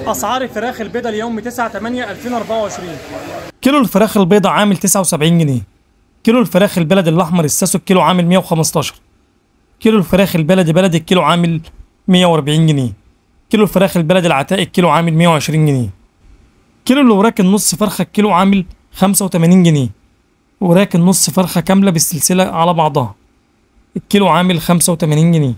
اسعار الفراخ البيضاء اليوم 9 8 2024 كيلو الفراخ البيضاء عامل 79 جنيه كيلو الفراخ البلدي الاحمر الساسو الكيلو عامل 115 كيلو الفراخ البلدي بلدي الكيلو عامل 140 جنيه كيلو الفراخ البلدي العتاق الكيلو عامل 120 جنيه كيلو الوراك النص فرخه الكيلو عامل 85 جنيه وراك النص فرخه كامله بالسلسله على بعضها الكيلو عامل 85 جنيه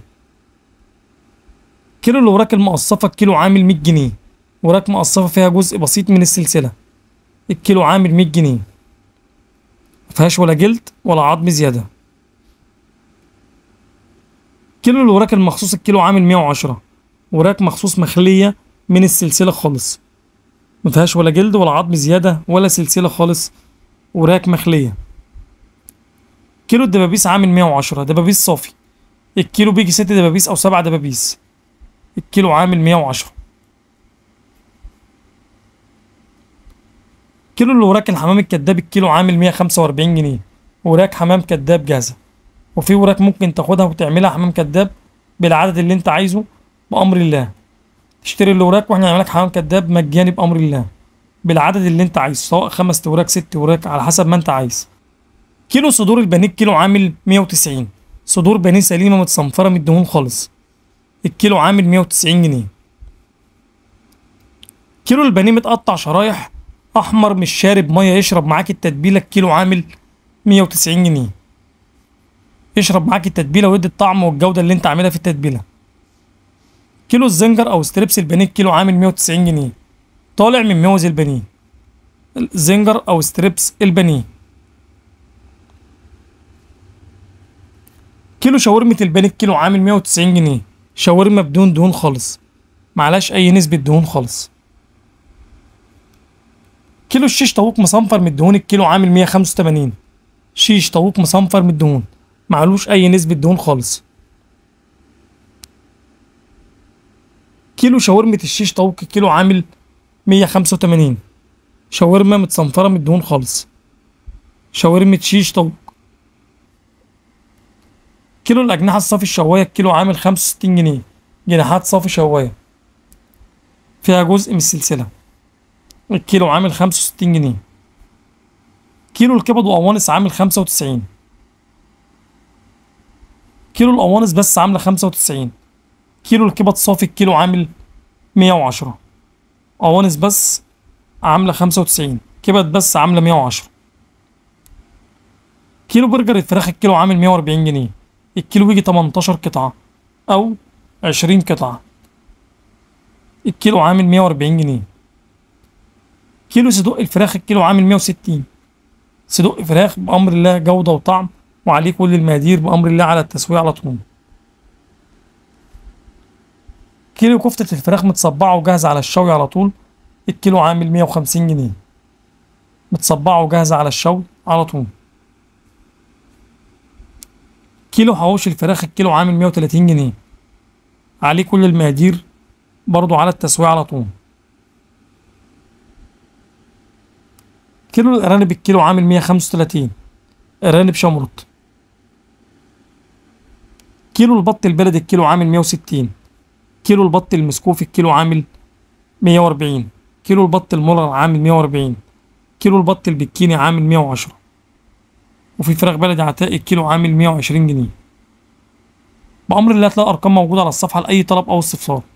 كيلو الوراك المقصفه الكيلو عامل 100 جنيه وراك مقصفه فيها جزء بسيط من السلسله الكيلو عامل 100 جنيه مفيهاش ولا جلد ولا عظم زياده كيلو الوراك المخصوص الكيلو عامل 110 وراك مخصوص مخليه من السلسله خالص مفيهاش ولا جلد ولا عظم زياده ولا سلسله خالص وراك مخليه كيلو الدبابيس عامل 110 دبابيس صافي الكيلو بيجي ست دبابيس او سبع دبابيس الكيلو عامل 110 كيلو الوراك الحمام الكداب الكيلو عامل 145 جنيه وراك حمام كداب جاهزة وفي وراك ممكن تاخدها وتعملها حمام كداب بالعدد اللي انت عايزه بأمر الله تشتري الوراك واحنا نعمل لك حمام كداب مجاني بأمر الله بالعدد اللي انت عايزه سواء خمس وراك ست وراك على حسب ما انت عايز كيلو صدور البانيه كيلو عامل 190 صدور بانيه سليمة متصنفرة من الدهون خالص الكيلو عامل 190 جنيه كيلو البانيه متقطع شرايح احمر مش شارب ميه يشرب معاك التتبيله الكيلو عامل 190 جنيه يشرب معاك التتبيله ويدي الطعم والجوده اللي انت عاملها في التتبيله كيلو الزنجر او ستريبس البانيه الكيلو عامل 190 جنيه طالع من موز البانيه الزنجر او ستريبس البانيه كيلو شاورمة البانيه الكيلو عامل 190 جنيه شاورما بدون دهون خالص معلاش اي نسبة دهون خالص كيلو الشيش طاووق مصنفر من الدهون الكيلو عامل 185 شيش طاووق مصنفر من الدهون معلوش اي نسبة دهون خالص كيلو شاورمة الشيش طاووق الكيلو عامل 185 شاورما متصنفرة من الدهون خالص شاورمة شيش طاووق كيلو الأجنحة الصافي الشواية الكيلو عامل 65 جنيه جناحات صافي شواية فيها جزء من السلسلة الكيلو عامل 65 جنيه كيلو الكبد وقوانص عامل 95 كيلو القوانص بس عاملة 95 كيلو الكبد صافي الكيلو عامل 110 قوانص بس عاملة 95 كبد بس عاملة 110 كيلو برجر الفراخ الكيلو عامل 140 جنيه الكيلو بيجي 18 قطعة أو 20 قطعة الكيلو عامل 140 جنيه كيلو صدوق الفراخ الكيلو عامل 160 صدوق فراخ بأمر الله جودة وطعم وعليه كل المقادير بأمر الله على التسوية على طول كيلو كفتة الفراخ متصبعة وجاهزة على الشوي على طول الكيلو عامل 150 جنيه متصبعة وجاهزة على الشوي على طول كيلو حواوشي الفراخ الكيلو عامل 130 جنيه عليه كل المقادير برضو على التسوية على طول كيلو الأرانب الكيلو عامل 135 أرانب شمرط كيلو البط البلدي الكيلو عامل 160 كيلو البط المسكوف الكيلو عامل 140 كيلو البط المولر عامل 140 كيلو البط البكيني عامل 110 وفي فراخ بلدي عتاق الكيلو عامل 120 جنيه بأمر الله هتلاقي أرقام موجودة على الصفحة لأي طلب أو استفسار